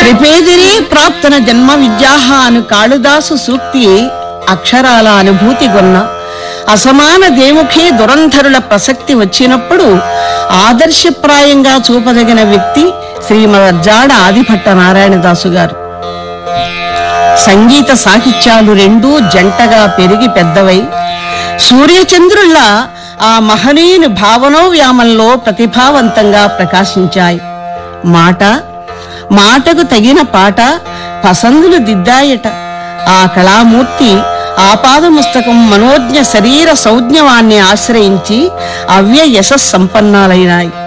త్రిపేదిని ప్రాప్తన జన్మ విద్యాహ అను కాళిదాసు సూక్తి అక్షరాల అనుభూతి గొన్న అసమాన దేముఖే దురంధరుల ప్రసక్తి వచ్చినప్పుడు ఆదర్శప్రాయంగా చూపదగిన వ్యక్తి శ్రీమదర్జాడ ఆదిభట్ట నారాయణదాసు గారు సంగీత సాహిత్యాలు రెండూ జంటగా పెరిగి పెద్దవై సూర్యచంద్రుల్లా ఆ మహనీయుని భావనోవ్యామంలో ప్రతిభావంతంగా ప్రకాశించాయి మాట మాటకు తగిన పాట పసందులు దిద్దాయట ఆ కళామూర్తి ఆపాదముస్తకం మనోజ్ఞ శరీర సౌజ్ఞవాన్ని ఆశ్రయించి అవ్య యశస్సంపన్నాలైనాయి